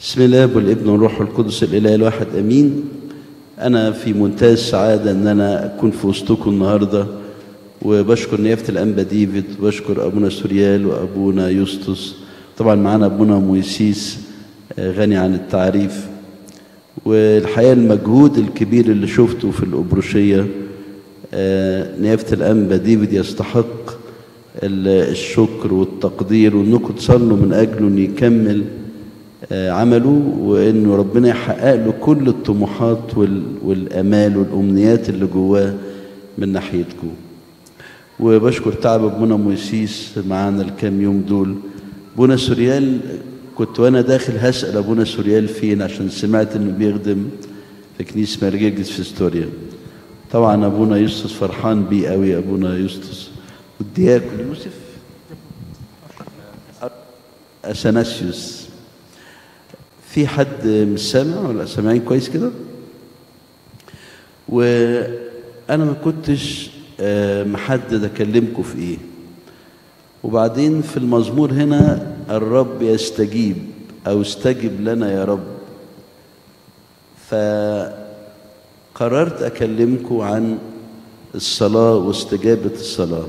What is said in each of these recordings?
بسم الله والابن والروح القدس الاله الواحد امين انا في منتهى السعاده ان انا اكون في وسطكم النهارده وبشكر نيافه الانبا ديفيد وبشكر ابونا سوريال وابونا يوستوس طبعا معانا ابونا مويسيس آه، غني عن التعريف والحقيقه المجهود الكبير اللي شفته في الابروشيه آه، نيافه الانبا ديفيد يستحق ال- الشكر والتقدير وانكم تصلوا من اجله انه يكمل آه، عمله وانه ربنا يحقق له كل الطموحات وال- والامال والامنيات اللي جواه من ناحيتكم وبشكر تعب ابونا مويسيس معانا الكام يوم دول ابونا سوريال كنت وانا داخل هسال ابونا سوريال فين عشان سمعت انه بيخدم في كنيسه مرجرجس في استوريا طبعا ابونا يوسف فرحان بيه قوي ابونا يوسف والدياكون يوسف اثناسيوس في حد مش سامع ولا سامعين كويس كده وانا ما كنتش آه، محدد اكلمكم في ايه وبعدين في المزمور هنا الرب يستجيب او استجب لنا يا رب فقررت اكلمكم عن الصلاه واستجابه الصلاه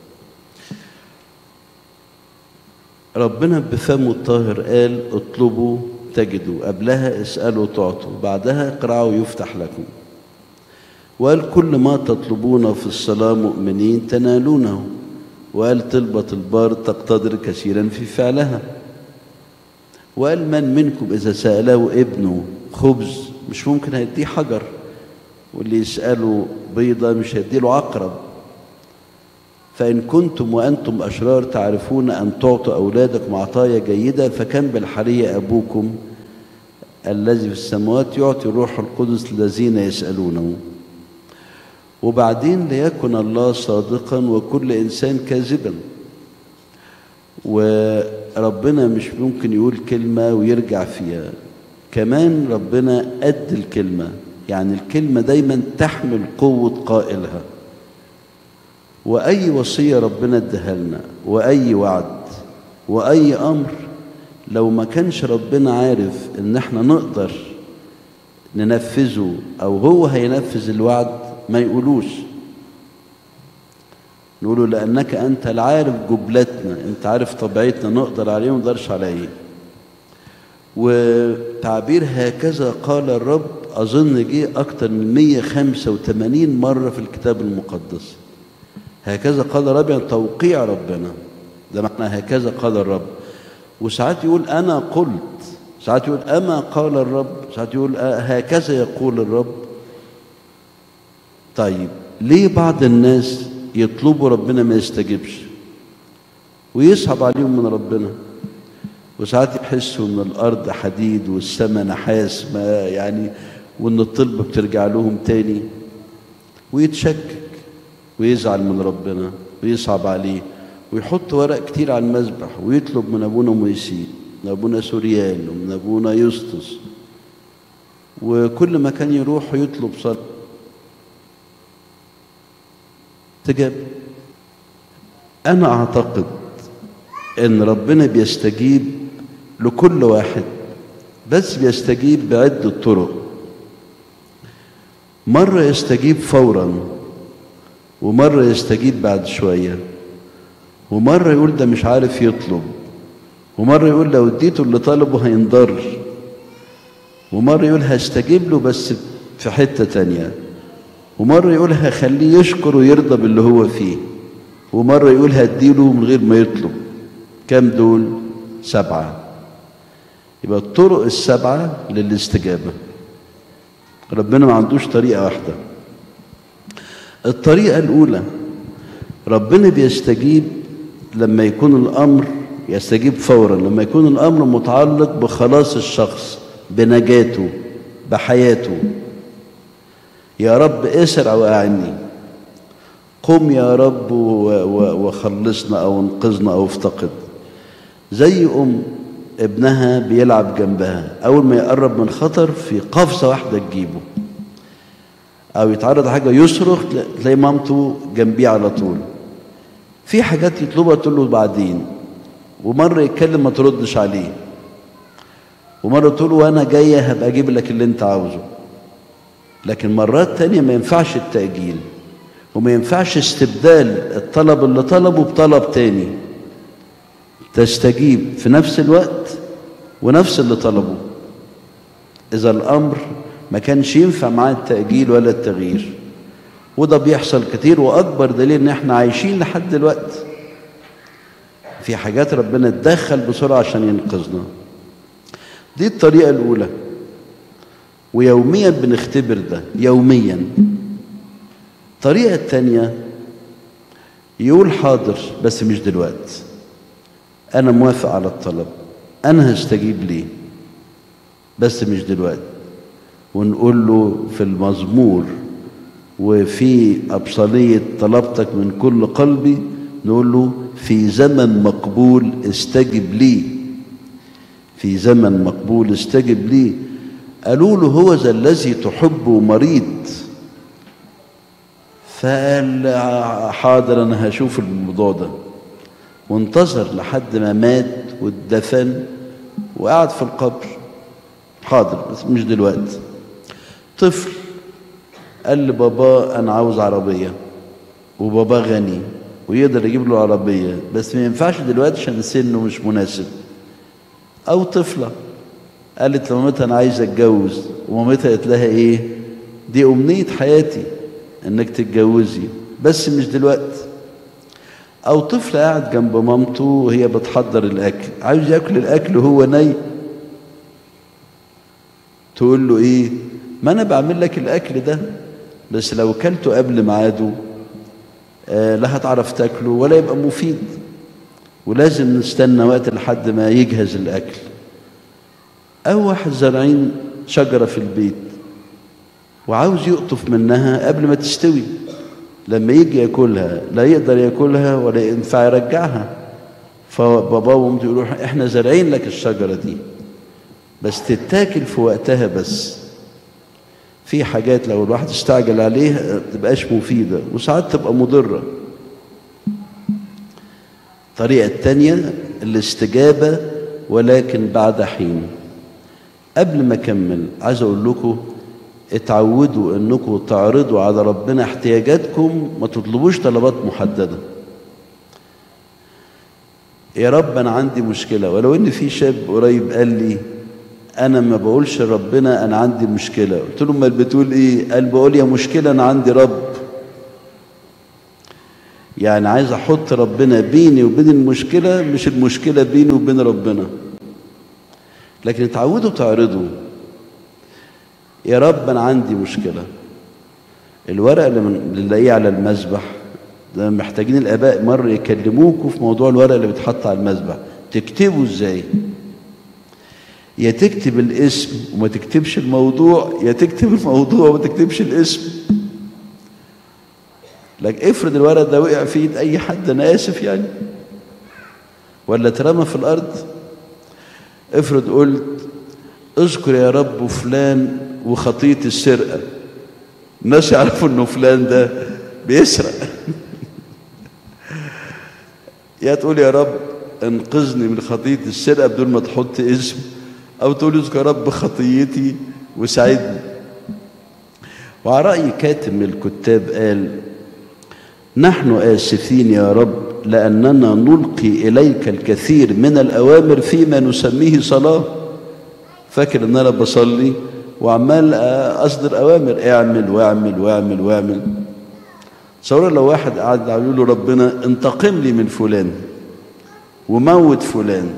ربنا بفمه الطاهر قال اطلبوا تجدوا قبلها اسألوا تعطوا بعدها اقرعوا يفتح لكم وقال كل ما تطلبون في الصلاة مؤمنين تنالونه وقال طلبة البار تقتدر كثيرا في فعلها وقال من منكم إذا سأله ابنه خبز مش ممكن هيديه حجر واللي يسأله بيضة مش هيديله عقرب فإن كنتم وأنتم أشرار تعرفون أن تعطوا أولادكم عطايا جيدة فكم بالحرية أبوكم الذي في السماوات يعطي الروح القدس للذين يسألونه وبعدين ليكن الله صادقا وكل إنسان كاذبا وربنا مش ممكن يقول كلمة ويرجع فيها كمان ربنا قد الكلمة يعني الكلمة دايما تحمل قوة قائلها واي وصيه ربنا اداها لنا واي وعد واي امر لو ما كانش ربنا عارف ان احنا نقدر ننفذه او هو هينفذ الوعد ما يقولوش نقوله لانك انت العارف جبلتنا انت عارف طبيعتنا نقدر عليه وما نقدرش على ايه وتعبير هكذا قال الرب اظن جه اكتر من 185 مره في الكتاب المقدس هكذا قال الرب يعني توقيع ربنا ده معنى هكذا قال الرب وساعات يقول انا قلت ساعات يقول اما قال الرب ساعات يقول آه هكذا يقول الرب طيب ليه بعض الناس يطلبوا ربنا ما يستجيبش ويصعب عليهم من ربنا وساعات يحسوا ان الارض حديد والسماء نحاس ما يعني وان الطلبه بترجع لهم تاني ويتشكك ويزعل من ربنا ويصعب عليه ويحط ورق كتير على المذبح ويطلب من ابونا مويسي من ابونا سوريان ومن ابونا يسطس وكل مكان يروح يطلب صلاة تجاب انا اعتقد ان ربنا بيستجيب لكل واحد بس بيستجيب بعدة طرق مرة يستجيب فوراً ومرة يستجيب بعد شوية ومرة يقول ده مش عارف يطلب ومرة يقول لو اديته اللي طلبه هينضر ومرة يقول هستجيب له بس في حتة تانية ومرة يقول هخليه يشكر ويرضى باللي هو فيه ومرة يقول هديله من غير ما يطلب كم دول سبعة يبقى الطرق السبعة للاستجابة ربنا ما عندوش طريقة واحدة الطريقة الأولى ربنا بيستجيب لما يكون الأمر يستجيب فورا لما يكون الأمر متعلق بخلاص الشخص بنجاته بحياته يا رب اسرع وأعني قم يا رب و- و- وخلصنا أو انقذنا أو افتقد زي أم ابنها بيلعب جنبها أول ما يقرب من خطر في قفزة واحدة تجيبه او يتعرض حاجه يصرخ تلاقي مامته جنبيه على طول في حاجات يطلبها تقول له بعدين ومره يتكلم ما تردش عليه ومرة تقول وأنا جاية هبقى أجيب لك اللي أنت عاوزه لكن مرات تانية ما ينفعش التأجيل وما ينفعش استبدال الطلب اللي طلبه بطلب تاني تستجيب في نفس الوقت ونفس اللي طلبه إذا الأمر ما كانش ينفع معاه التأجيل ولا التغيير وده بيحصل كتير وأكبر دليل إن إحنا عايشين لحد دلوقتي في حاجات ربنا اتدخل بسرعة عشان ينقذنا دي الطريقة الأولى ويوميا بنختبر ده يوميا الطريقة التانية يقول حاضر بس مش دلوقتي أنا موافق على الطلب أنا هستجيب ليه بس مش دلوقتي ونقول له في المزمور وفي أبصالية طلبتك من كل قلبي نقول له في زمن مقبول استجب لي في زمن مقبول استجب لي قالوا له هو ذا الذي تحبه مريض فقال حاضر انا هشوف الموضوع ده وانتظر لحد ما مات واتدفن وقعد في القبر حاضر بس مش دلوقتي طفل قال لبابا انا عاوز عربيه وبابا غني ويقدر يجيب له عربيه بس ما ينفعش دلوقتي عشان سنه مش مناسب او طفله قالت لمامتها انا عايزه اتجوز ومامتها قالت لها ايه دي امنيه حياتي انك تتجوزي بس مش دلوقتي او طفل قاعد جنب مامته وهي بتحضر الاكل عايز ياكل الاكل وهو نايم تقول له ايه ما انا بعمل لك الاكل ده بس لو كلته قبل ميعاده آه لا هتعرف تاكله ولا يبقى مفيد ولازم نستنى وقت لحد ما يجهز الاكل او واحد زارعين شجره في البيت وعاوز يقطف منها قبل ما تستوي لما يجي ياكلها لا يقدر ياكلها ولا ينفع يرجعها فبابا ومامته يقولوا احنا زارعين لك الشجره دي بس تتاكل في وقتها بس في حاجات لو الواحد استعجل عليها ما تبقاش مفيده وساعات تبقى مضره الطريقه الثانيه الاستجابه ولكن بعد حين قبل ما اكمل عايز اقول لكم اتعودوا انكم تعرضوا على ربنا احتياجاتكم ما تطلبوش طلبات محدده يا رب انا عندي مشكله ولو ان في شاب قريب قال لي انا ما بقولش لربنا انا عندي مشكله قلت له امال بتقول ايه قال بقول يا مشكله انا عندي رب يعني عايز احط ربنا بيني وبين المشكله مش المشكله بيني وبين ربنا لكن اتعودوا تعرضوا يا رب انا عندي مشكله الورق اللي بنلاقيه على المذبح ده محتاجين الاباء مره يكلموكوا في موضوع الورق اللي بيتحط على المذبح تكتبه ازاي يا تكتب الاسم وما تكتبش الموضوع يا تكتب الموضوع وما تكتبش الاسم لكن افرض الورق ده وقع في ايد اي حد انا اسف يعني ولا اترمى في الارض افرض قلت اذكر يا رب فلان وخطية السرقة الناس يعرفوا انه فلان ده بيسرق يا تقول يا رب انقذني من خطية السرقة بدون ما تحط اسم او تقول اذكر يا رب خطيتي وساعدني وعلى رأي كاتب من الكتاب قال نحن آسفين يا رب لأننا نلقي إليك الكثير من الأوامر فيما نسميه صلاة فاكر إن أنا بصلي وعمال أصدر أوامر اعمل واعمل واعمل واعمل تصور لو واحد قاعد يقول له ربنا انتقم لي من فلان وموت فلان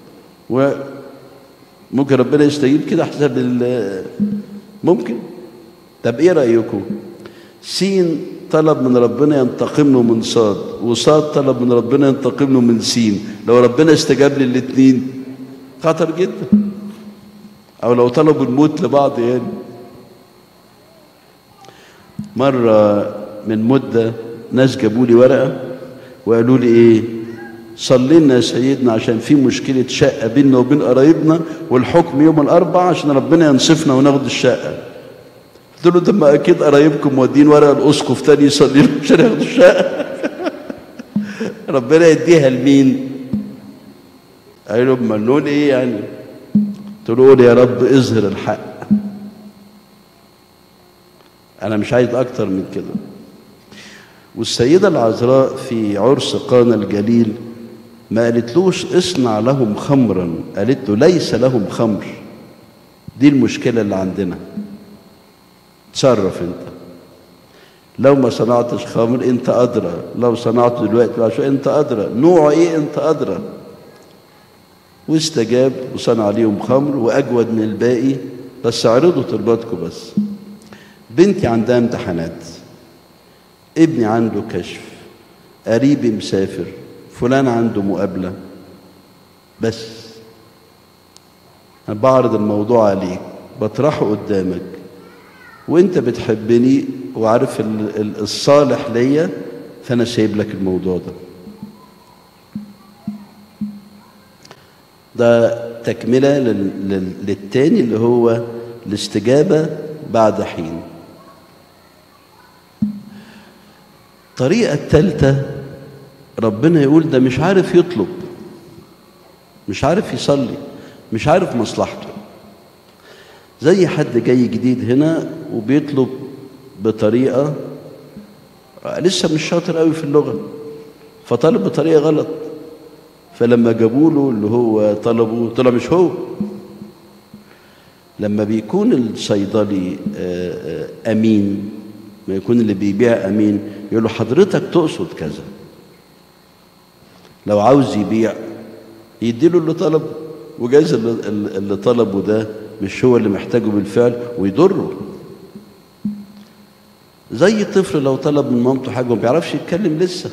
وممكن ربنا يستجيب كده حسب ممكن طب ايه رأيكم سين طلب من ربنا ينتقم له من صاد وصاد طلب من ربنا ينتقم له من سين لو ربنا استجاب للاثنين خطر جدا او لو طلبوا الموت لبعض يعني مرة من مدة ناس جابوا لي ورقة وقالوا لي ايه صلي لنا يا سيدنا عشان في مشكلة شقة بيننا وبين قرايبنا والحكم يوم الأربعاء عشان ربنا ينصفنا وناخد الشقة قلت له طب ما اكيد قرايبكم مودين ورقه الاسقف تاني يصلي له عشان ياخدوا الشقه ربنا يديها لمين؟ قال له امال نقول ايه يعني؟ تقول يا رب اظهر الحق انا مش عايز اكتر من كده والسيدة العذراء في عرس قانا الجليل ما قالتلوش اصنع لهم خمرا قالت له ليس لهم خمر دي المشكلة اللي عندنا تصرف انت لو ما صنعتش خمر انت ادرى لو صنعته دلوقتي بعد شويه انت ادرى نوعه ايه انت ادرى واستجاب وصنع ليهم خمر واجود من الباقي بس اعرضوا طلباتكم بس بنتي عندها امتحانات ابني عنده كشف قريبي مسافر فلان عنده مقابله بس انا بعرض الموضوع عليك بطرحه قدامك وانت بتحبني وعارف الصالح ليا فانا سايب لك الموضوع ده ده تكمله للتاني اللي هو الاستجابه بعد حين الطريقه الثالثه ربنا يقول ده مش عارف يطلب مش عارف يصلي مش عارف مصلحته زي حد جاي جديد هنا وبيطلب بطريقة لسه مش شاطر قوي في اللغة فطلب بطريقة غلط فلما جابوا له اللي هو طلبه طلع مش هو لما بيكون الصيدلي أمين ما يكون اللي بيبيع أمين يقول له حضرتك تقصد كذا لو عاوز يبيع يديله اللي طلبه وجايز اللي طلبه ده مش هو اللي محتاجه بالفعل ويضره زي طفل لو طلب من مامته حاجه وما بيعرفش يتكلم لسه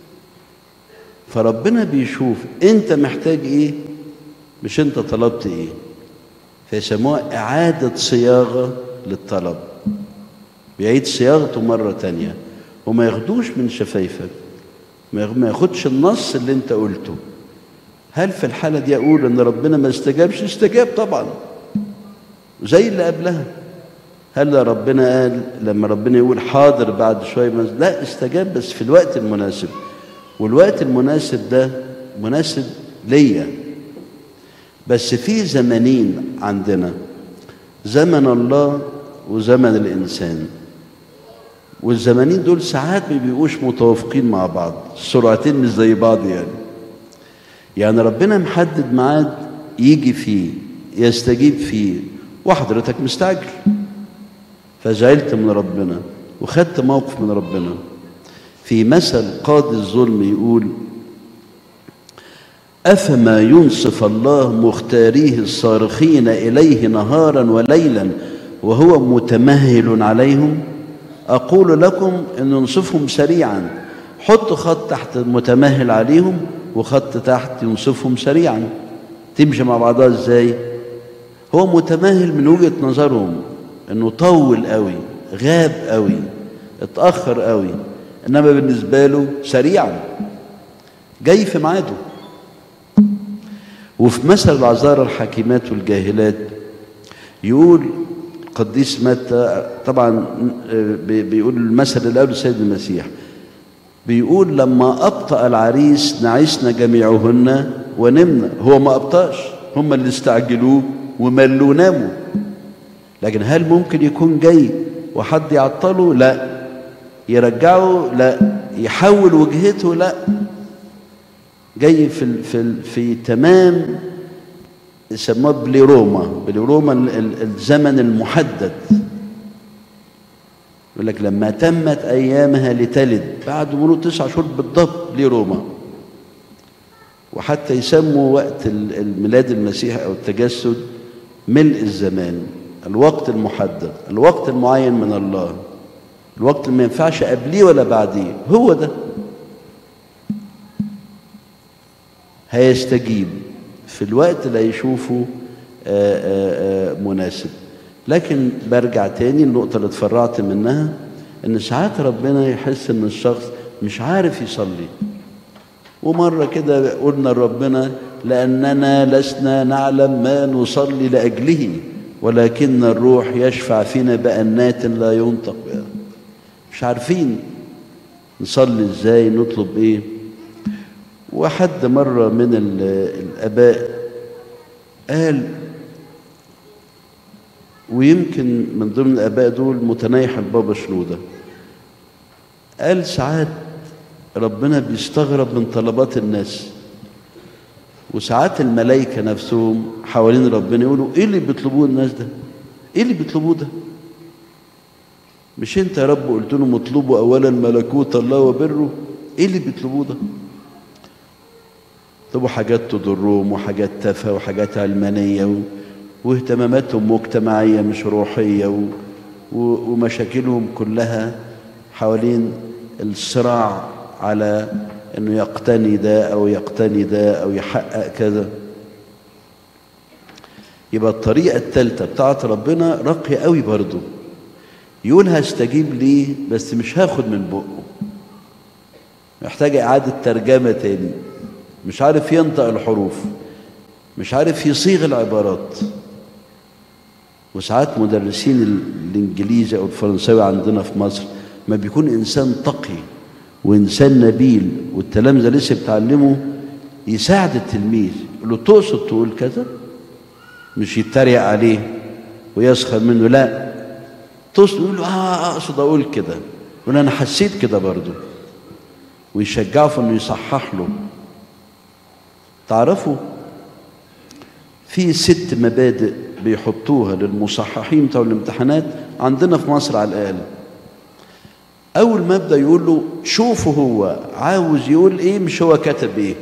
فربنا بيشوف انت محتاج ايه مش انت طلبت ايه فيسموها اعاده صياغه للطلب بيعيد صياغته مره تانية وما ياخدوش من شفايفك ما ياخدش النص اللي انت قلته هل في الحاله دي اقول ان ربنا ما استجابش استجاب طبعا زي اللي قبلها هل ربنا قال لما ربنا يقول حاضر بعد شويه لا استجاب بس في الوقت المناسب والوقت المناسب ده مناسب ليا بس في زمنين عندنا زمن الله وزمن الانسان والزمنين دول ساعات ما بيبقوش متوافقين مع بعض السرعتين مش زي بعض يعني يعني ربنا محدد ميعاد يجي فيه يستجيب فيه وحضرتك مستعجل فزعلت من ربنا وخدت موقف من ربنا في مثل قاضي الظلم يقول أفما ينصف الله مختاريه الصارخين إليه نهارا وليلا وهو متمهل عليهم أقول لكم أن ينصفهم سريعا حط خط تحت متمهل عليهم وخط تحت ينصفهم سريعا تمشي مع بعضها ازاي هو متمهل من وجهة نظرهم انه طول قوي غاب قوي اتأخر قوي انما بالنسبة له سريعا جاي في ميعاده وفي مثل العذارى الحكيمات والجاهلات يقول القديس متى طبعا بيقول المثل اللي قبل سيد المسيح بيقول لما أبطأ العريس نعسنا جميعهن ونمنا هو ما أبطأش هم اللي استعجلوه وملوا ناموا لكن هل ممكن يكون جاي وحد يعطله لا يرجعه لا يحول وجهته لا جاي في في في تمام يسموه بليروما بليروما الزمن المحدد يقول لك لما تمت ايامها لتلد بعد مرور تسع شهور بالضبط بليروما وحتى يسموا وقت الميلاد المسيح او التجسد ملء الزمان الوقت المحدد الوقت المعين من الله الوقت اللي ما ينفعش قبليه ولا بعديه هو ده هيستجيب في الوقت اللي هيشوفه مناسب لكن برجع تاني النقطة اللي اتفرعت منها ان ساعات ربنا يحس ان الشخص مش عارف يصلي ومرة كده قلنا لربنا لأننا لسنا نعلم ما نصلي لأجله ولكن الروح يشفع فينا بأنات لا ينطق بها مش عارفين نصلي ازاي نطلب ايه وحد مرة من الآباء قال ويمكن من ضمن الآباء دول متنايح البابا شنودة قال ساعات ربنا بيستغرب من طلبات الناس وساعات الملائكة نفسهم حوالين ربنا يقولوا ايه اللي بيطلبوه الناس ده ايه اللي بيطلبوه ده مش انت يا رب قلت لهم اطلبوا اولا ملكوت الله وبره ايه اللي بيطلبوه ده يطلبوا حاجات تضرهم وحاجات تافهه وحاجات علمانيه و... واهتماماتهم مجتمعيه مش روحيه و... و... ومشاكلهم كلها حوالين الصراع على انه يقتني ده او يقتني ده او يحقق كذا يبقى الطريقه الثالثه بتاعت ربنا راقيه قوي برضه يقول هستجيب ليه بس مش هاخد من بقه محتاج إعادة ترجمة تاني مش عارف ينطق الحروف مش عارف يصيغ العبارات وساعات مدرسين الإنجليزي أو الفرنساوي عندنا في مصر ما بيكون إنسان تقي وإنسان نبيل والتلامذة لسه بتعلمه يساعد التلميذ يقول له تقصد تقول كذا مش يتريق عليه ويسخر منه لا تقصد يقول له اه اقصد اقول كده يقول انا حسيت كده برضو ويشجعه في انه يصحح له تعرفوا في ست مبادئ بيحطوها للمصححين بتوع الامتحانات عندنا في مصر على الاقل اول مبدا يقول له شوفوا هو عاوز يقول ايه مش هو كتب ايه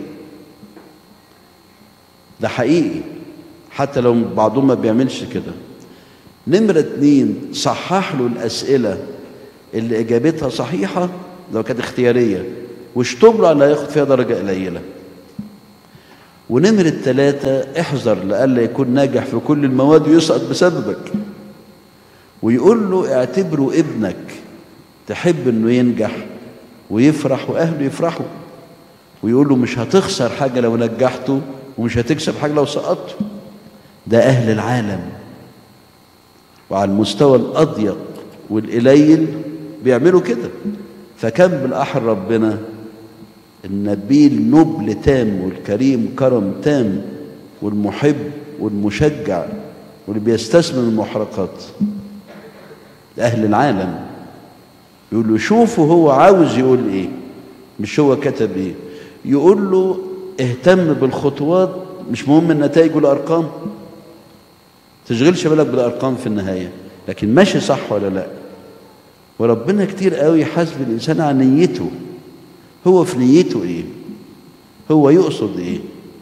ده حقيقي حتى لو بعضهم ما بيعملش كده نمرة اتنين صحح له الأسئلة اللي إجابتها صحيحة لو كانت اختيارية واشتم له اللي هياخد فيها درجة قليلة ونمرة ثلاثة احذر لألا يكون ناجح في كل المواد ويسقط بسببك ويقول له اعتبره ابنك تحب انه ينجح ويفرح واهله يفرحوا ويقول له مش هتخسر حاجة لو نجحته ومش هتكسب حاجة لو سقطته ده أهل العالم وعلى المستوى الأضيق والقليل بيعملوا كده فكم بالأحر ربنا النبيل نبل تام والكريم كرم تام والمحب والمشجع واللي بيستثمر المحرقات أهل العالم يقول له شوفوا هو عاوز يقول ايه مش هو كتب ايه يقول له اهتم بالخطوات مش مهم النتائج والارقام تشغلش بالك بالارقام في النهايه لكن ماشي صح ولا لا وربنا كتير قوي يحاسب الانسان عن نيته هو في نيته ايه هو يقصد ايه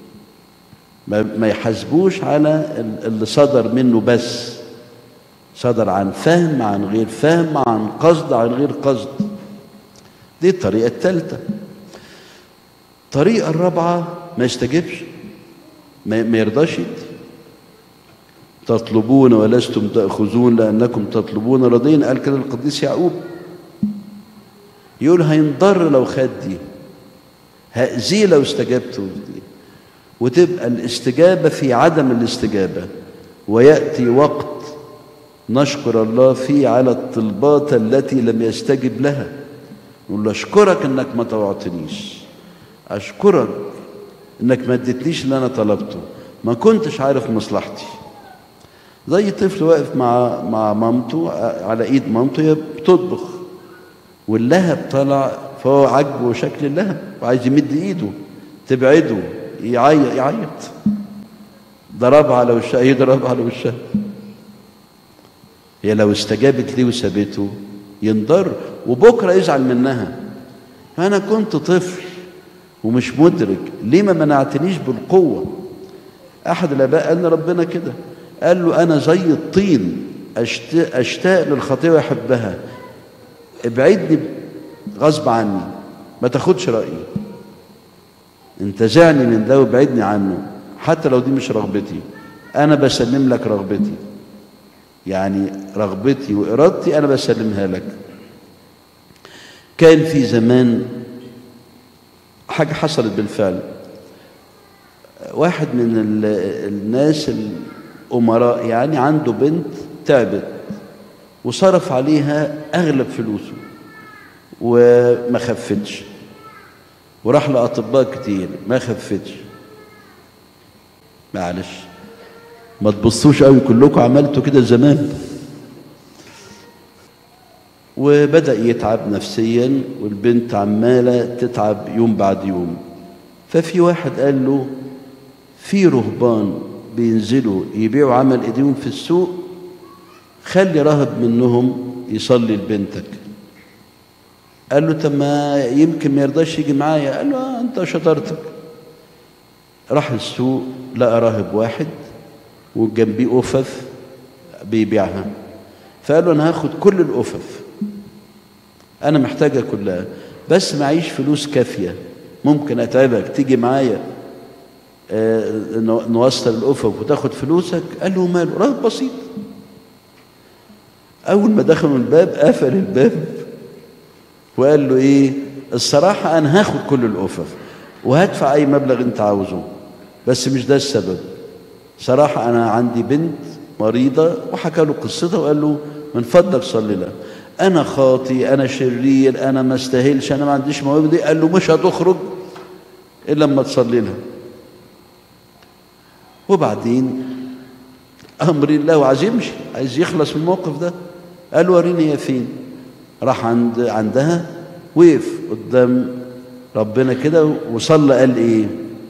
ما يحاسبوش على اللي صدر منه بس صدر عن فهم عن غير فهم عن قصد عن غير قصد دي الطريقة الثالثة الطريقة الرابعة ما يستجبش ما يرضاش يدي تطلبون ولستم تأخذون لأنكم تطلبون رضين قال كده القديس يعقوب يقول هينضر لو خد دي هأذيه لو استجبت دي وتبقى الاستجابة في عدم الاستجابة ويأتي وقت نشكر الله فيه على الطلبات التي لم يستجب لها نقول له اشكرك انك ما طوعتنيش اشكرك انك ما اديتنيش اللي انا طلبته ما كنتش عارف مصلحتي زي طفل واقف مع مع مامته على ايد مامته هي بتطبخ واللهب طلع فهو عاجبه شكل اللهب وعايز يمد ايده تبعده يعيط يعيط ضربها على وشها يضربها على وشها هي لو استجابت ليه وسابته ينضر وبكره يزعل منها انا كنت طفل ومش مدرك ليه ما منعتنيش بالقوه احد الاباء قال لربنا كده قال له انا زي الطين أشتاق, اشتاق للخطيه واحبها ابعدني غصب عني ما تاخدش رايي انتزعني من ده وابعدني عنه حتى لو دي مش رغبتي انا بسلم لك رغبتي يعني رغبتي وإرادتي أنا بسلمها لك كان في زمان حاجة حصلت بالفعل واحد من الناس الأمراء يعني عنده بنت تعبت وصرف عليها أغلب فلوسه وما خفتش وراح لأطباء كتير ما خفتش معلش ما تبصوش قوي كلكم عملتوا كده زمان وبدأ يتعب نفسيا والبنت عمالة تتعب يوم بعد يوم ففي واحد قال له في رهبان بينزلوا يبيعوا عمل ايديهم في السوق خلي راهب منهم يصلي لبنتك قال له طب ما يمكن ما يرضاش يجي معايا قال له آه انت شطارتك راح السوق لقى راهب واحد وجنبيه أفف بيبيعها فقال له انا هاخد كل الأفف انا محتاجها كلها بس معيش فلوس كافيه ممكن اتعبك تيجي معايا آه نوصل الافق وتاخد فلوسك قال له ماله راهب بسيط اول ما دخلوا الباب قفل الباب وقال له ايه الصراحه انا هاخد كل الافف وهدفع اي مبلغ انت عاوزه بس مش ده السبب صراحه انا عندي بنت مريضه وحكى له قصتها وقال له من فضلك صلي لها انا خاطي انا شرير انا ما استاهلش انا ما عنديش موهبه دي قال له مش هتخرج الا لما تصلي لها وبعدين امر الله وعايز يمشي عايز يخلص من الموقف ده قال وريني هي فين راح عند عندها وقف قدام ربنا كده وصلى قال ايه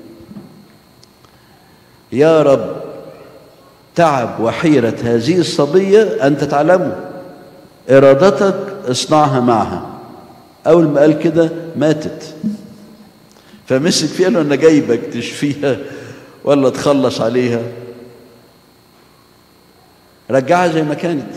يا رب تعب وحيرة هذه الصبية أنت تعلمه إرادتك اصنعها معها أول ما قال كده ماتت فمسك فيها له أنا جايبك تشفيها ولا تخلص عليها رجعها زي ما كانت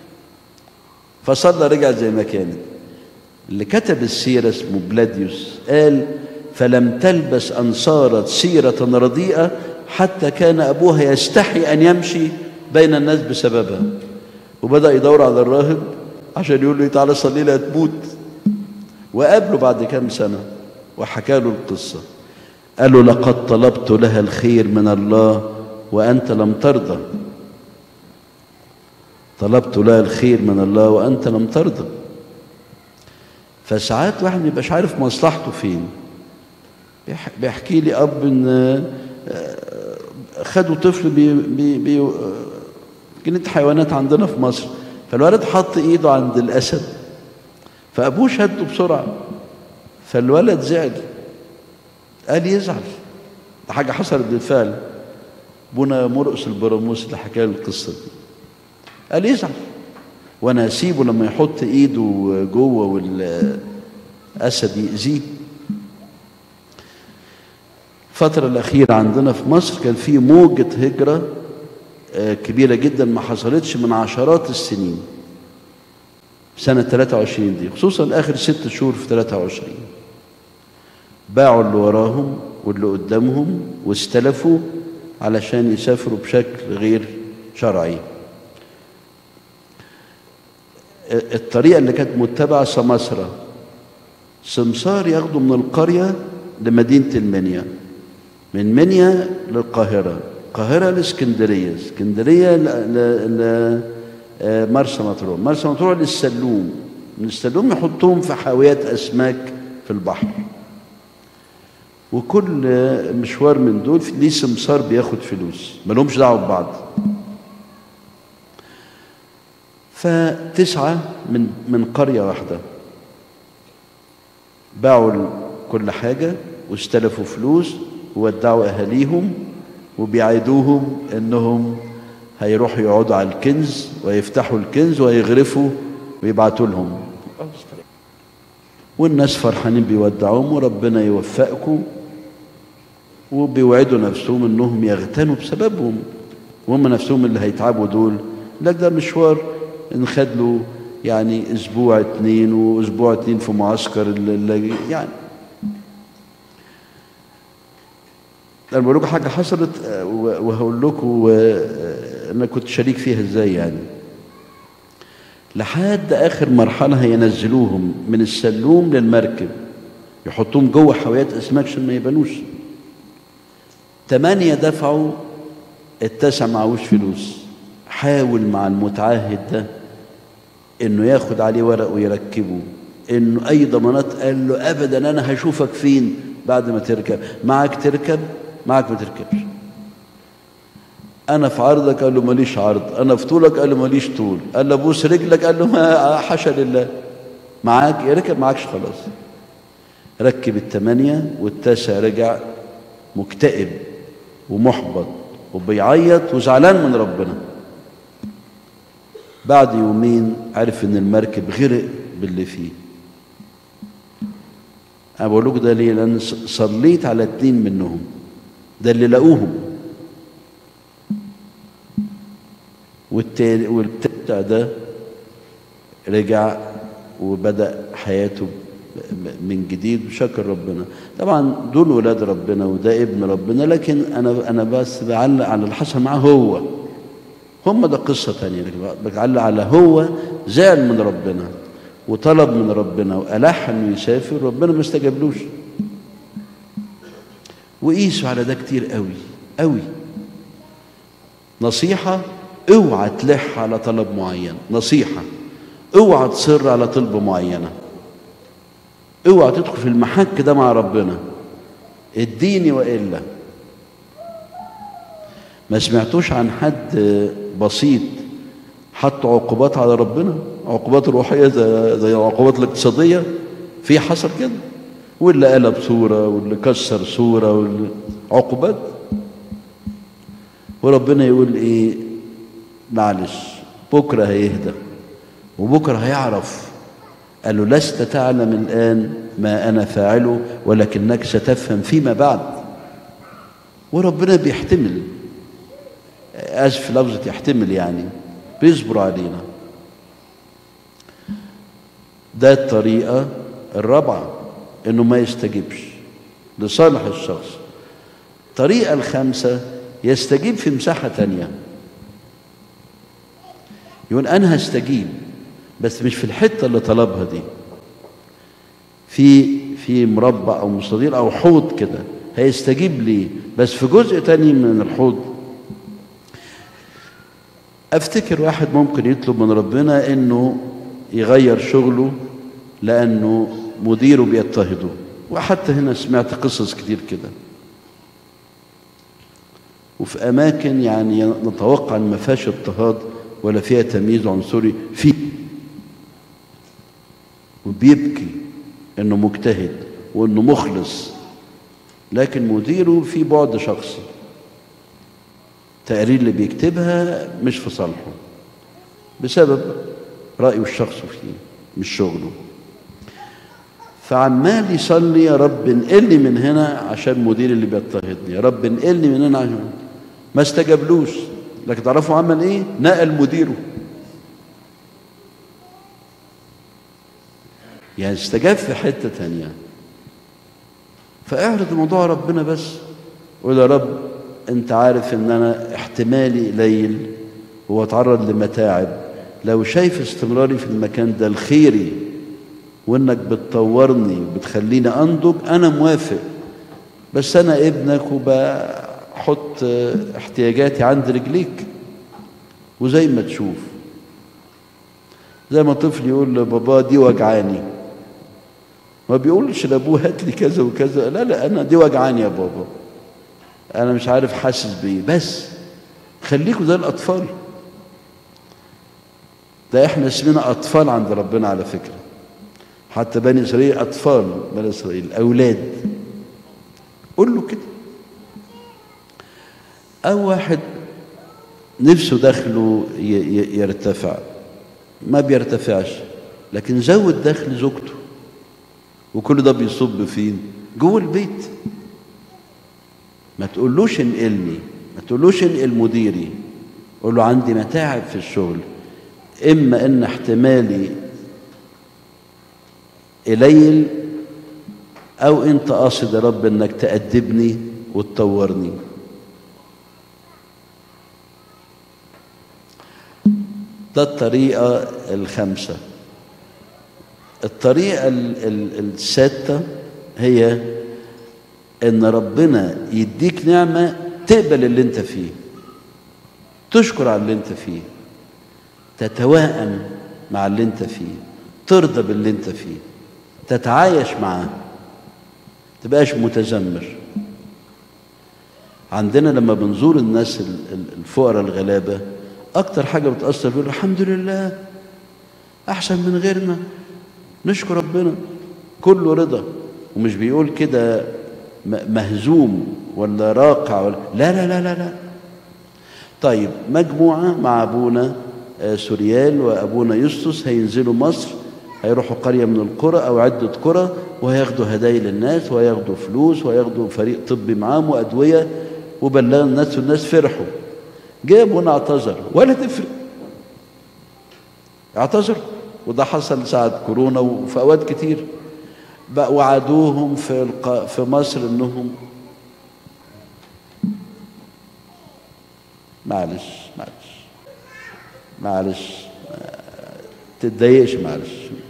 فصلى رجع زي ما كانت اللي كتب السيرة اسمه بلاديوس قال فلم تلبس أن صارت سيرة رديئة حتى كان أبوها يستحي أن يمشي بين الناس بسببها وبدأ يدور على الراهب عشان يقول له تعالى صلي لها تموت وقابله بعد كام سنة وحكى له القصة قال له لقد طلبت لها الخير من الله وأنت لم ترضى طلبت لها الخير من الله وأنت لم ترضى فساعات واحد ما يبقاش عارف مصلحته فين بيحكي لي أب إن خدوا طفل بي بي بي جنينة حيوانات عندنا في مصر فالولد حط ايده عند الاسد فابوه شده بسرعه فالولد زعل قال يزعل ده حاجه حصلت بالفعل ابونا مرقس البراموس اللي حكى لي القصه دي قال يزعل وانا اسيبه لما يحط ايده جوه والاسد يأذيه الفترة الأخيرة عندنا في مصر كان في موجة هجرة كبيرة جدا ما حصلتش من عشرات السنين سنة 23 دي خصوصا آخر ست شهور في 23 باعوا اللي وراهم واللي قدامهم واستلفوا علشان يسافروا بشكل غير شرعي الطريقة اللي كانت متبعة سمسرة سمسار ياخدوا من القرية لمدينة المنيا من منيا للقاهرة القاهرة لاسكندرية اسكندرية لمرسى مطروح مرسى مطروح للسلوم من السلوم يحطوهم في حاويات أسماك في البحر وكل مشوار من دول ليه سمسار بياخد فلوس مالهمش دعوة ببعض فتسعة من من قرية واحدة باعوا كل حاجة واستلفوا فلوس وودعوا أهاليهم وبيعيدوهم إنهم هيروحوا يقعدوا على الكنز ويفتحوا الكنز ويغرفوا ويبعتوا لهم والناس فرحانين بيودعوهم وربنا يوفقكم وبيوعدوا نفسهم انهم يغتنوا بسببهم وهم نفسهم اللي هيتعبوا دول لك ده مشوار نخد له يعني اسبوع اتنين واسبوع اتنين في معسكر اللي يعني انا بقول لكم حاجه حصلت وهقول لكم انا كنت شريك فيها ازاي يعني لحد اخر مرحله هينزلوهم من السلوم للمركب يحطوهم جوه حاويات اسماك عشان ما يبانوش تمانية دفعوا التاسع معهوش فلوس حاول مع المتعهد ده انه ياخد عليه ورق ويركبه انه اي ضمانات قال له ابدا انا هشوفك فين بعد ما تركب معك تركب معك ما تركبش انا في عرضك قال له ماليش عرض انا في طولك قال له ماليش طول قال له بوس رجلك قال له ما حاشا لله معاك يا ركب معاكش خلاص ركب الثمانية والتاسع رجع مكتئب ومحبط وبيعيط وزعلان من ربنا بعد يومين عرف ان المركب غرق باللي فيه انا بقول لكم ده ليه لان صليت على اتنين منهم ده اللي لقوهم والتاني والبتاع ده رجع وبدأ حياته من جديد وشكر ربنا طبعا دول ولاد ربنا وده ابن ربنا لكن انا انا بس بعلق على اللي حصل معاه هو هم ده قصه تانية لكن بعلق على هو زعل من ربنا وطلب من ربنا والح انه يسافر ربنا ما استجابلوش وقيسوا على ده كتير قوي قوي نصيحه اوعى تلح على طلب معين نصيحه اوعى تصر على طلبه معينه اوعى تدخل في المحك ده مع ربنا اديني والا ما سمعتوش عن حد بسيط حط عقوبات على ربنا عقوبات روحيه زي, زي العقوبات الاقتصاديه في حصل كده واللي قلب صوره واللي كسر صوره واللي عقوبات وربنا يقول ايه معلش بكره هيهدى وبكره هيعرف قال له لست تعلم الآن ما أنا فاعله ولكنك ستفهم فيما بعد وربنا بيحتمل أسف لفظة يحتمل يعني بيصبر علينا ده الطريقة الرابعة إنه ما يستجيبش لصالح الشخص الطريقة الخامسة يستجيب في مساحة تانية يقول أنا هستجيب بس مش في الحته اللي طلبها دي في في مربع او مستطيل او حوض كده هيستجيب ليه بس في جزء تاني من الحوض افتكر واحد ممكن يطلب من ربنا انه يغير شغله لانه مديره بيضطهده وحتى هنا سمعت قصص كتير كده وفي اماكن يعني نتوقع ان ما فيهاش اضطهاد ولا فيها تمييز عنصري في وبيبكي انه مجتهد وانه مخلص لكن مديره في بعد شخصي التقارير اللي بيكتبها مش في صالحه بسبب رأيه الشخصي فيه مش شغله فعمال يصلي يا رب انقلني من هنا عشان مدير اللي بيضطهدني يا رب انقلني من هنا عشان ما استجابلوش لكن تعرفوا عمل ايه نقل مديره يعني استجاب في حتة تانية فاعرض موضوع ربنا بس قول يا رب انت عارف ان انا احتمالي قليل واتعرض لمتاعب لو شايف استمراري في المكان ده الخيري وانك بتطورني وبتخليني انضج انا موافق بس انا ابنك وبحط احتياجاتي عند رجليك وزي ما تشوف زي ما طفل يقول لبابا دي وجعاني ما بيقولش لابوه هات لي كذا وكذا لا لا انا دي وجعاني يا بابا انا مش عارف حاسس بايه بس خليكوا زي الاطفال ده احنا اسمنا اطفال عند ربنا على فكره حتى بني اسرائيل اطفال بني اسرائيل اولاد قول له كده او واحد نفسه دخله يرتفع ما بيرتفعش لكن زود دخل زوجته وكل ده بيصب فين جوه البيت ما تقولوش انقلني ما تقولوش انقل مديري قول له عندي متاعب في الشغل اما ان احتمالي قليل او انت قاصد يا رب انك تأدبني وتطورني ده الطريقة الخامسة الطريقة السادسة هي ان ربنا يديك نعمة تقبل اللي انت فيه تشكر على اللي انت فيه تتوائم مع اللي انت فيه ترضى باللي انت فيه تتعايش معاه تبقاش متذمر عندنا لما بنزور الناس الفقراء الغلابة أكتر حاجة بتأثر بيقول الحمد لله أحسن من غيرنا نشكر ربنا كله رضا ومش بيقول كده مهزوم ولا راقع ولا لا لا لا لا لا طيب مجموعة مع أبونا سوريال وأبونا يسطس هينزلوا مصر هيروحوا قرية من القرى أو عدة قرى وهياخدوا هدايا للناس وهياخدوا فلوس وهياخدوا فريق طبي معاهم وأدوية وبلغوا الناس والناس فرحوا جه أبونا اعتذر ولا تفرق اعتذر وده حصل ساعة كورونا وفي أوقات كتير بقى وعدوهم في الق... في مصر انهم معلش معلش معلش تتضايقش معلش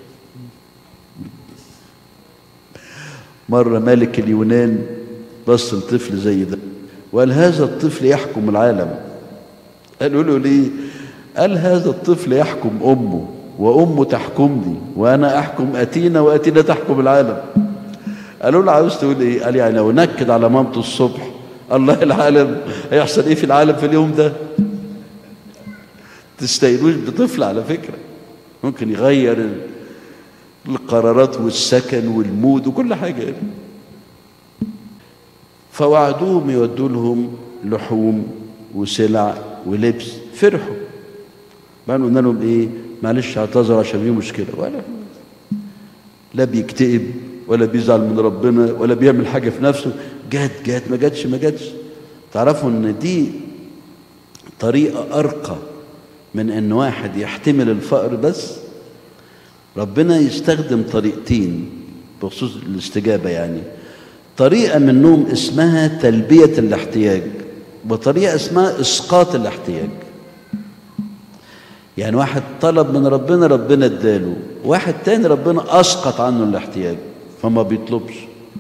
مرة ملك اليونان بص لطفل زي ده وقال هذا الطفل يحكم العالم قالوا له ليه قال هذا الطفل يحكم أمه وأمه تحكمني وأنا أحكم أتينا وأتينا تحكم العالم قالوا له عاوز تقول إيه قال يعني لو نكد على مامته الصبح الله العالم هيحصل إيه في العالم في اليوم ده تستقلوش بطفل على فكرة ممكن يغير القرارات والسكن والمود وكل حاجة فوعدوهم يودوا لهم لحوم وسلع ولبس فرحوا ما قلنا لهم ايه معلش اعتذر عشان في مشكله ولا لا بيكتئب ولا بيزعل من ربنا ولا بيعمل حاجه في نفسه جات جات ما جاتش ما جاتش تعرفوا ان دي طريقه ارقى من ان واحد يحتمل الفقر بس ربنا يستخدم طريقتين بخصوص الاستجابه يعني طريقه منهم اسمها تلبيه الاحتياج وطريقه اسمها اسقاط الاحتياج يعني واحد طلب من ربنا ربنا اداله واحد تاني ربنا اسقط عنه الاحتياج فما بيطلبش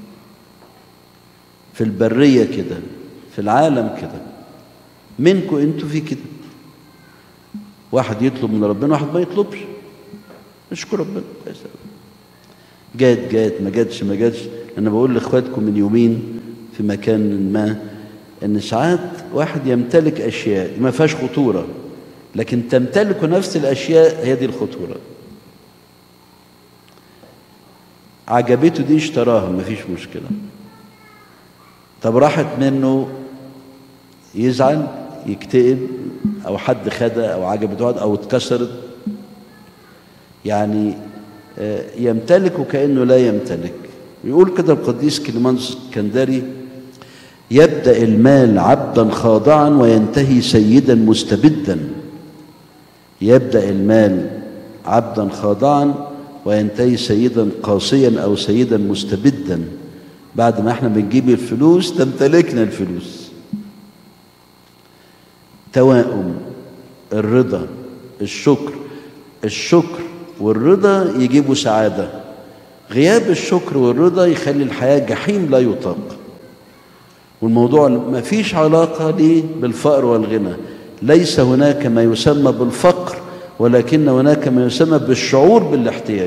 في البريه كده في العالم كده منكم انتوا في كده واحد يطلب من ربنا واحد ما يطلبش اشكر ربنا جات جات ما جاتش ما جاتش انا بقول لاخواتكم من يومين في مكان ما ان ساعات واحد يمتلك اشياء ما فيهاش خطوره لكن تمتلك نفس الاشياء هي دي الخطوره عجبته دي اشتراها مفيش مشكله طب راحت منه يزعل يكتئب او حد خدها او عجبته او اتكسرت يعني يمتلك وكانه لا يمتلك يقول كده القديس كليمانس كندري يبدا المال عبدا خاضعا وينتهي سيدا مستبدا يبدا المال عبدا خاضعا وينتهي سيدا قاسيا او سيدا مستبدا بعد ما احنا بنجيب الفلوس تمتلكنا الفلوس توائم الرضا الشكر الشكر والرضا يجيبوا سعاده غياب الشكر والرضا يخلي الحياه جحيم لا يطاق والموضوع ما فيش علاقه ليه بالفقر والغنى ليس هناك ما يسمى بالفقر ولكن هناك ما يسمى بالشعور بالاحتياج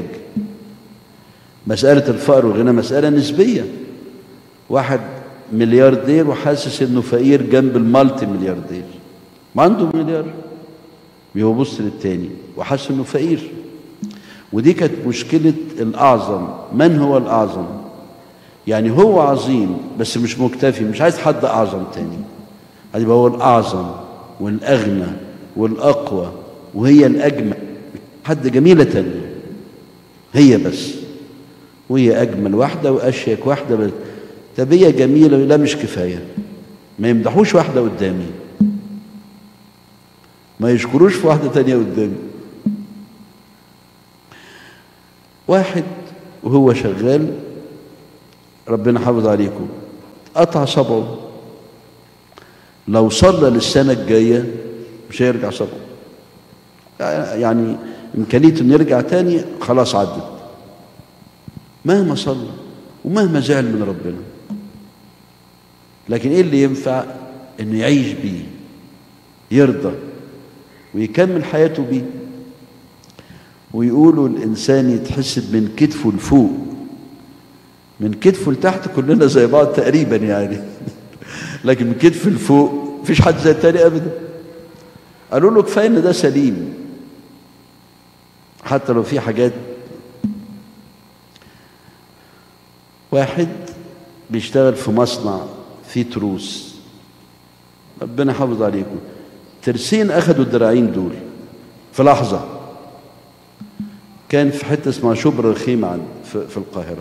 مسألة الفقر والغنى مسألة نسبية واحد ملياردير وحاسس انه فقير جنب المالتي ملياردير ما عنده مليار بيبص للتاني وحاسس انه فقير ودي كانت مشكلة الأعظم من هو الأعظم يعني هو عظيم بس مش مكتفي مش عايز حد أعظم تاني هيبقى هو الأعظم والأغنى والأقوى وهي الأجمل حد جميلة تانية هي بس وهي أجمل واحدة وأشيك واحدة بس طب هي جميلة لا مش كفاية ما يمدحوش واحدة قدامي ما يشكروش في واحدة تانية قدامي واحد وهو شغال ربنا حافظ عليكم قطع صبعه لو صلى للسنة الجاية مش هيرجع صبعه يعني إمكانية إنه يرجع تاني خلاص عدت مهما صلى ومهما زعل من ربنا لكن إيه اللي ينفع إنه يعيش بيه يرضى ويكمل حياته بيه ويقولوا الإنسان يتحسب من كتفه لفوق من كتفه لتحت كلنا زي بعض تقريبا يعني لكن من كتف لفوق مفيش حد زي التاني ابدا قالوا له كفايه ان ده سليم حتى لو في حاجات واحد بيشتغل في مصنع فيه تروس ربنا يحافظ عليكم ترسين اخدوا الدراعين دول في لحظه كان في حته اسمها شبرا الخيمه عند في, في القاهره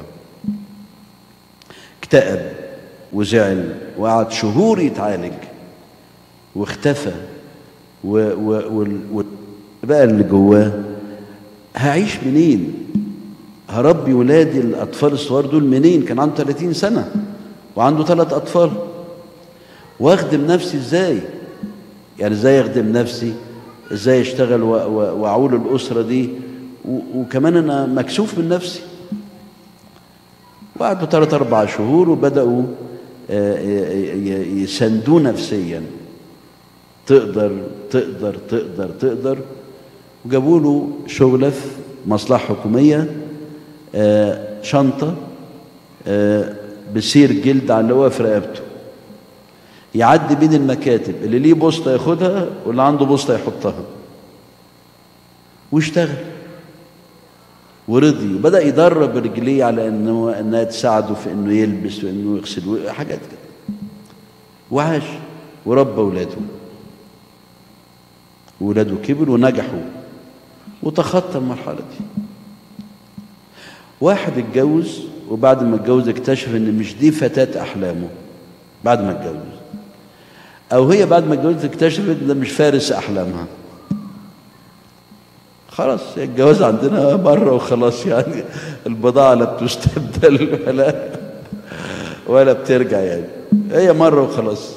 اكتئب وزعل وقعد شهور يتعالج واختفى و و و بقى اللي جواه هعيش منين هربي ولادي الاطفال الصغار دول منين كان عنده 30 سنه وعنده ثلاث اطفال واخدم نفسي ازاي يعني ازاي اخدم نفسي ازاي اشتغل واعول الاسره دي وكمان انا مكسوف من نفسي وقعدوا ثلاث اربع شهور وبداوا يساندوه نفسيا تقدر تقدر تقدر تقدر وجابوا له شغله في مصلحه حكوميه شنطه بسير جلد على اللي هو في رقبته يعدي بين المكاتب اللي ليه بوسطه ياخدها واللي عنده بوسطه يحطها واشتغل ورضي وبدا يدرب رجليه على انه انها تساعده في انه يلبس وانه يغسل حاجات كده وعاش وربى اولاده وولاده كبروا ونجحوا وتخطى المرحله دي واحد اتجوز وبعد ما اتجوز اكتشف ان مش دي فتاه احلامه بعد ما اتجوز او هي بعد ما اتجوزت اكتشفت ان ده مش فارس احلامها خلاص الجواز عندنا مرة وخلاص يعني البضاعة لا بتستبدل ولا ولا بترجع يعني هي مرة وخلاص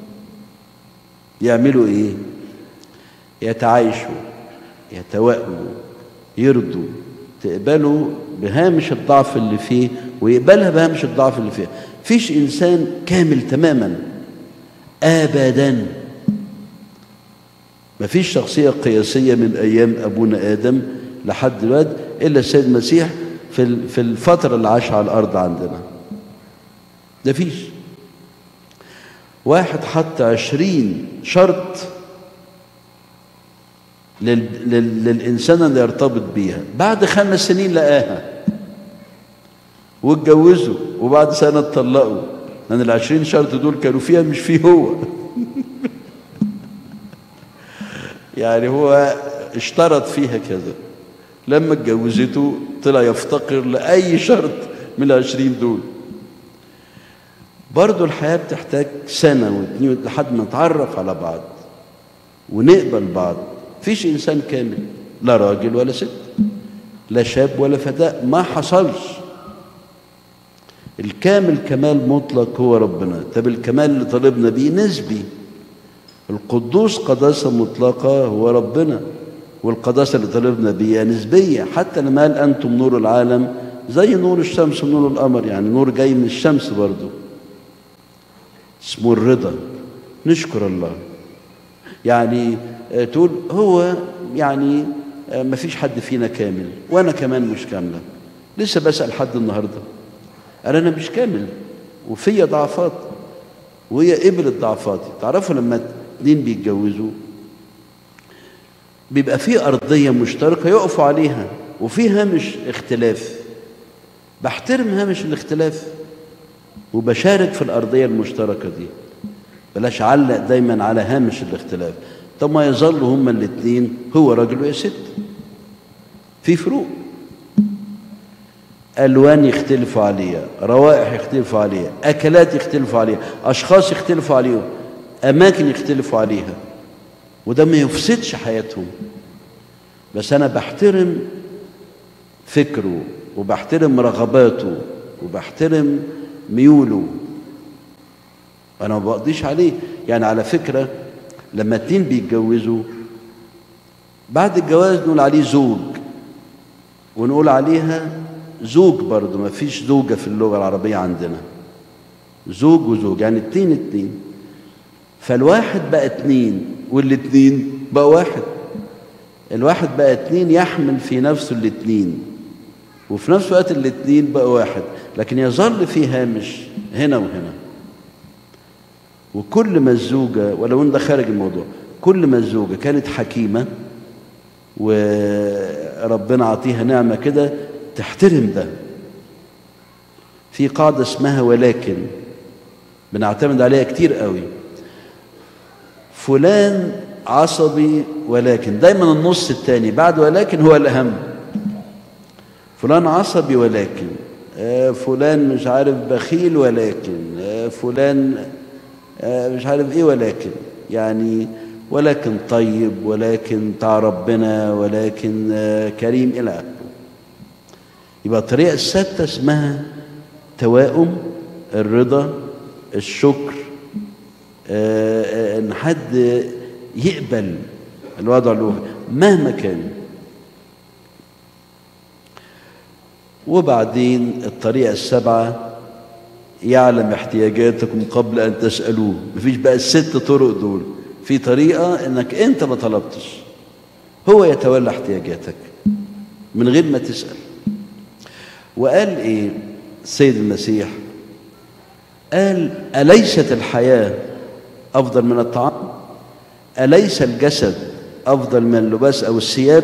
يعملوا ايه يتعايشوا يتوائموا يرضوا تقبلوا بهامش الضعف اللي فيه ويقبلها بهامش الضعف اللي فيه فيش انسان كامل تماما ابدا ما فيش شخصية قياسية من أيام أبونا آدم لحد دلوقتي إلا السيد المسيح في في الفترة اللي عاشها على الأرض عندنا ده فيش واحد حط عشرين شرط لل... لل... للإنسان اللي يرتبط بيها بعد خمس سنين لقاها واتجوزوا وبعد سنة اتطلقوا لأن العشرين شرط دول كانوا فيها مش فيه هو يعني هو اشترط فيها كذا لما اتجوزته طلع يفتقر لأي شرط من العشرين دول برضو الحياة بتحتاج سنة واثنين لحد ما نتعرف على بعض ونقبل بعض فيش إنسان كامل لا راجل ولا ست لا شاب ولا فتاة ما حصلش الكامل كمال مطلق هو ربنا طب الكمال اللي طالبنا بيه نسبي القدوس قداسة مطلقة هو ربنا والقداسة اللي طلبنا بيها نسبية حتى لما قال أنتم نور العالم زي نور الشمس ونور القمر يعني نور جاي من الشمس برضو اسمه الرضا نشكر الله يعني تقول هو يعني ما فيش حد فينا كامل وأنا كمان مش كاملة لسه بسأل حد النهاردة قال أنا مش كامل وفيا ضعفات وهي قبلت ضعفاتي تعرفوا لما اتنين بيتجوزوا بيبقى في أرضية مشتركة يقفوا عليها وفي هامش اختلاف بحترم هامش الاختلاف وبشارك في الأرضية المشتركة دي بلاش علق دايما على هامش الاختلاف طب ما يظلوا هما الاثنين هو راجل وهي ست في فروق ألوان يختلفوا عليها روائح يختلفوا عليها أكلات يختلفوا عليها أشخاص يختلفوا عليهم أماكن يختلفوا عليها وده ما يفسدش حياتهم بس أنا بحترم فكره وبحترم رغباته وبحترم ميوله أنا ما بقضيش عليه يعني على فكرة لما اتنين بيتجوزوا بعد الجواز نقول عليه زوج ونقول عليها زوج برضه ما فيش زوجة في اللغة العربية عندنا زوج وزوج يعني اتنين اتنين فالواحد بقى اتنين والاتنين بقى واحد الواحد بقى اتنين يحمل في نفسه الاتنين وفي نفس الوقت الاتنين بقى واحد لكن يظل في هامش هنا وهنا وكل ما الزوجة ولو ان ده خارج الموضوع كل ما الزوجة كانت حكيمة وربنا عطيها نعمة كده تحترم ده في قاعدة اسمها ولكن بنعتمد عليها كتير قوي فلان عصبي ولكن دايما النص التاني بعد ولكن هو الأهم فلان عصبي ولكن آه فلان مش عارف بخيل ولكن آه فلان آه مش عارف ايه ولكن يعني ولكن طيب ولكن بتاع ربنا ولكن كريم الى اخره يبقى الطريقه السادسه اسمها توائم الرضا الشكر ان حد يقبل الوضع اللي هو مهما كان وبعدين الطريقه السبعه يعلم احتياجاتكم قبل ان تسالوه مفيش بقى الست طرق دول في طريقه انك انت ما طلبتش هو يتولى احتياجاتك من غير ما تسال وقال ايه السيد المسيح قال اليست الحياه افضل من الطعام اليس الجسد افضل من اللباس او الثياب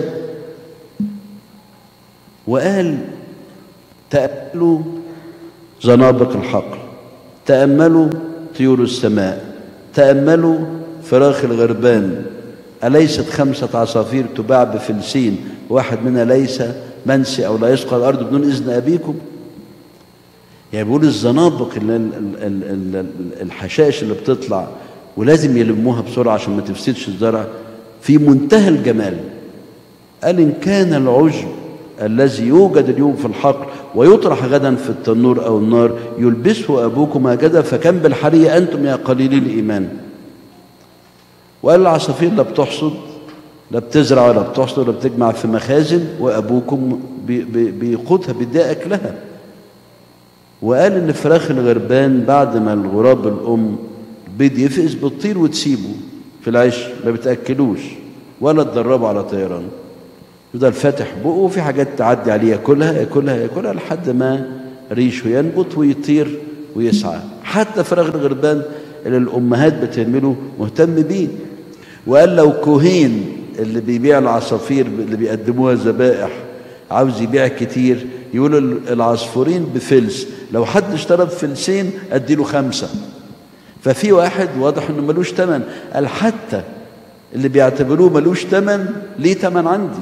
وقال تاملوا زنابق الحقل تاملوا طيور السماء تاملوا فراخ الغربان أليست خمسة عصافير تباع بفلسين واحد منها ليس منسي أو لا يسقى الأرض بدون إذن أبيكم يعني بيقول الزنابق الحشائش اللي بتطلع ولازم يلموها بسرعة عشان ما تفسدش الزرع في منتهى الجمال قال إن كان العشب الذي يوجد اليوم في الحقل ويطرح غدا في التنور أو النار يلبسه أبوكم هكذا فكم بالحرية أنتم يا قليلي الإيمان وقال العصافير لا بتحصد لا بتزرع ولا بتحصد ولا بتجمع في مخازن وابوكم بيقودها بيدي اكلها وقال ان فراخ الغربان بعد ما الغراب الام بيض يفقس بتطير وتسيبه في العش ما بتاكلوش ولا تدربه على طيران يفضل فاتح بقه وفي حاجات تعدي عليه ياكلها ياكلها ياكلها لحد ما ريشه ينبت ويطير ويسعى حتى فراخ الغربان اللي الامهات بتعمله مهتم بيه وقال لو كوهين اللي بيبيع العصافير اللي بيقدموها ذبائح عاوز يبيع كتير يقول العصفورين بفلس لو حد اشترى بفلسين اديله خمسة ففي واحد واضح انه ملوش تمن قال حتى اللي بيعتبروه ملوش تمن ليه تمن عندي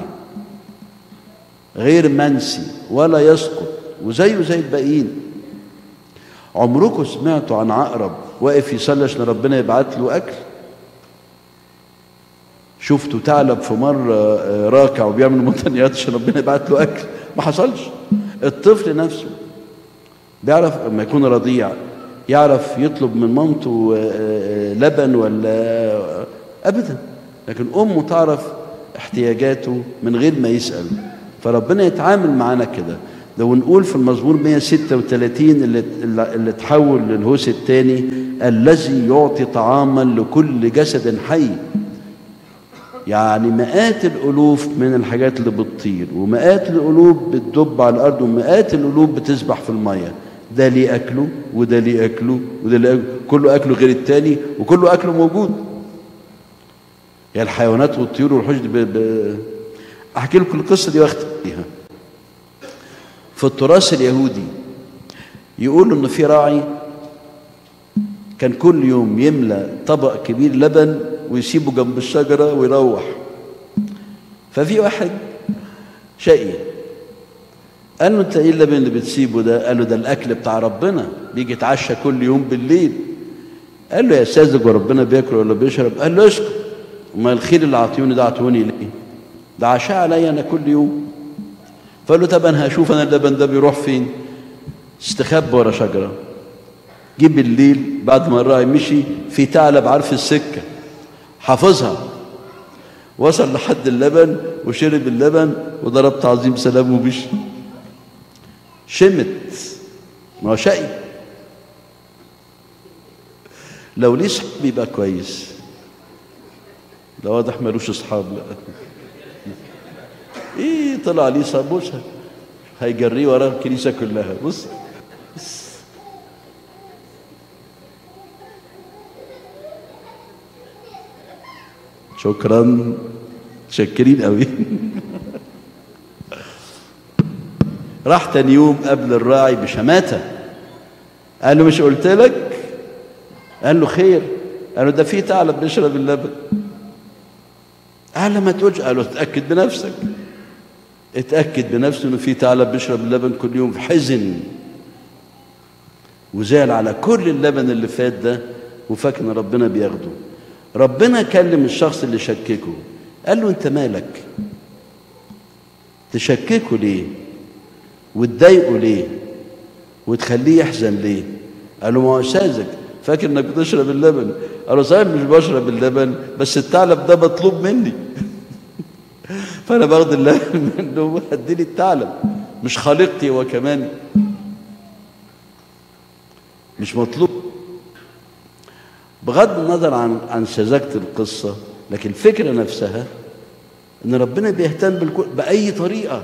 غير منسي ولا يسقط وزيه زي الباقيين عمركم سمعتوا عن عقرب واقف يصلي عشان ربنا يبعت له اكل شفتوا ثعلب في مره راكع وبيعمل مطنيات عشان ربنا يبعت له اكل ما حصلش الطفل نفسه بيعرف لما يكون رضيع يعرف يطلب من مامته لبن ولا ابدا لكن امه تعرف احتياجاته من غير ما يسال فربنا يتعامل معانا كده لو نقول في المزمور 136 اللي اللي تحول للهوس الثاني الذي يعطي طعاما لكل جسد حي يعني مئات الالوف من الحاجات اللي بتطير ومئات الالوف بتدب على الارض ومئات الالوف بتسبح في الميه ده ليه اكله وده ليه اكله وده ليه أكله. كله اكله غير التاني وكله اكله موجود يعني الحيوانات والطيور والحوش ب... ب... احكي لكم القصه دي واختم بيها في التراث اليهودي يقولوا ان في راعي كان كل يوم يملى طبق كبير لبن ويسيبه جنب الشجرة ويروح ففي واحد شقي قال له انت ايه اللبن اللي بتسيبه ده قال له ده الاكل بتاع ربنا بيجي يتعشى كل يوم بالليل قال له يا ساذج وربنا بياكل ولا بيشرب قال له اسكت ما الخير اللي عطيوني ده عطوني ليه ده عشاء عليا انا كل يوم فقال له طب انا هشوف انا اللبن ده بيروح فين استخبى ورا شجره جه بالليل بعد ما الراعي مشي في ثعلب عارف السكه حافظها وصل لحد اللبن وشرب اللبن وضرب تعظيم سلام ومشي شمت ما هو شقي لو ليه صحاب يبقى كويس ده واضح ملوش اصحاب لا ايه طلع ليه صاحب بص هيجريه وراه الكنيسه كلها بص شكرا شكرين قوي راح تاني يوم قبل الراعي بشماتة قال له مش قلت لك قال له خير قال له ده في ثعلب بيشرب اللبن قال له ما تقولش قال له اتأكد بنفسك اتأكد بنفسه انه في ثعلب بيشرب اللبن كل يوم حزن وزعل على كل اللبن اللي فات ده وفاكر ان ربنا بياخده ربنا كلم الشخص اللي شككه قال له انت مالك تشككه ليه وتضايقه ليه وتخليه يحزن ليه قال له ما هو استاذك فاكر انك بتشرب اللبن قال له صحيح مش بشرب اللبن بس الثعلب ده مطلوب مني فانا باخد اللبن منه هديني الثعلب مش خالقتي هو كمان مش مطلوب بغض النظر عن عن سذاجة القصة لكن الفكرة نفسها ان ربنا بيهتم بالكل بأي طريقة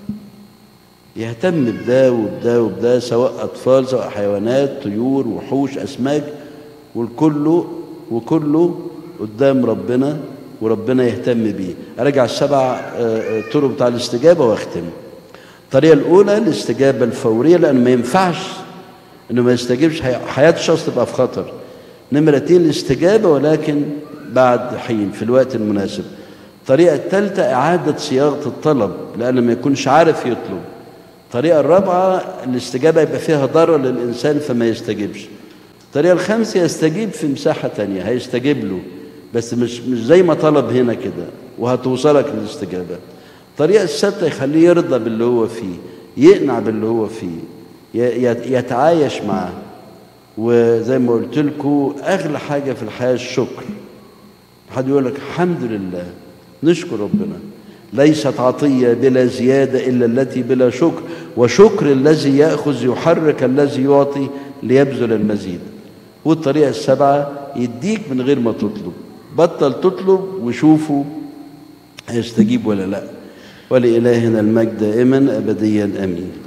يهتم بده وبده وبده سواء أطفال سواء حيوانات طيور وحوش أسماك والكله وكله قدام ربنا وربنا يهتم بيه أرجع السبع طرق بتاع الاستجابة واختم الطريقة الأولى الاستجابة الفورية لأن ما ينفعش إنه ما يستجيبش حياة الشخص تبقى في خطر نمرة اتنين الاستجابة ولكن بعد حين في الوقت المناسب الطريقة الثالثة إعادة صياغة الطلب لأن ما يكونش عارف يطلب الطريقة الرابعة الاستجابة يبقى فيها ضرر للإنسان فما يستجيبش الطريقة الخامسة يستجيب في مساحة تانية هيستجيب له بس مش مش زي ما طلب هنا كده وهتوصلك للاستجابة الطريقة السادسة يخليه يرضى باللي هو فيه يقنع باللي هو فيه يتعايش معاه وزي ما قلت لكم أغلى حاجة في الحياة الشكر حد يقول لك الحمد لله نشكر ربنا ليست عطية بلا زيادة إلا التي بلا شكر وشكر الذي يأخذ يحرك الذي يعطي ليبذل المزيد والطريقة السبعة يديك من غير ما تطلب بطل تطلب وشوفوا هيستجيب ولا لا ولإلهنا المجد دائما أبديا أمين